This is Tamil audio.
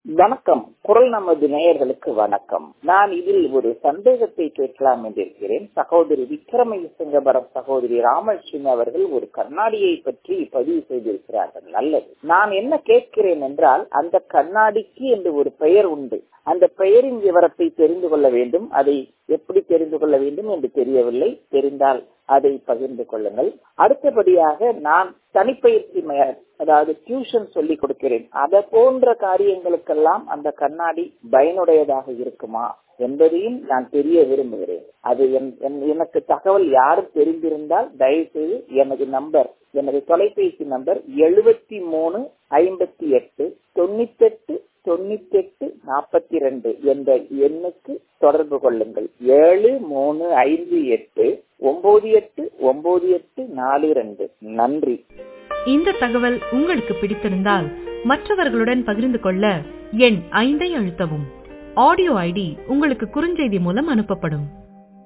வணக்கம் குரல் நமது நேயர்களுக்கு வணக்கம் நான் இதில் ஒரு சந்தேகத்தை கேட்கலாம் என்றிருக்கிறேன் சகோதரி விக்ரமசிங்கபுரம் சகோதரி ராமலட்சுமி அவர்கள் ஒரு கண்ணாடியை பற்றி பதிவு செய்திருக்கிறார்கள் நல்லது நான் என்ன கேட்கிறேன் என்றால் அந்த கண்ணாடிக்கு என்று ஒரு பெயர் உண்டு அந்த பெயரின் விவரத்தை தெரிந்து கொள்ள வேண்டும் அதை எப்படி தெரிந்து கொள்ள வேண்டும் என்று தெரியவில்லை தெரிந்தால் அதை பகிர்ந்து கொள்ளுங்கள் அடுத்தபடியாக நான் தனிப்பயிற்சி அதாவது டியூஷன் சொல்லிக் கொடுக்கிறேன் அதை போன்ற காரியங்களுக்கெல்லாம் அந்த கண்ணாடி பயனுடையதாக இருக்குமா என்பதையும் நான் தெரிய விரும்புகிறேன் அது எனக்கு தகவல் யாரும் தெரிந்திருந்தால் தயவு செய்து எனது நம்பர் எனது தொலைபேசி நம்பர் எழுபத்தி மூணு ஐம்பத்தி எட்டு தொண்ணூத்தி எட்டு தொண்ணூத்தி எட்டு நாற்பத்தி ரெண்டு என்ற எண்ணுக்கு தொடர்பு கொள்ளுங்கள் ஏழு மூணு ஐந்து எட்டு ஒன்பது எட்டு ஒன்பது எட்டு நாலு ரெண்டு நன்றி இந்த தகவல் உங்களுக்கு பிடித்திருந்தால் மற்றவர்களுடன் பகிர்ந்து கொள்ள எண் ஐந்தை அழுத்தவும் ஆடியோ ஐடி உங்களுக்கு குறுஞ்செய்தி மூலம் அனுப்பப்படும்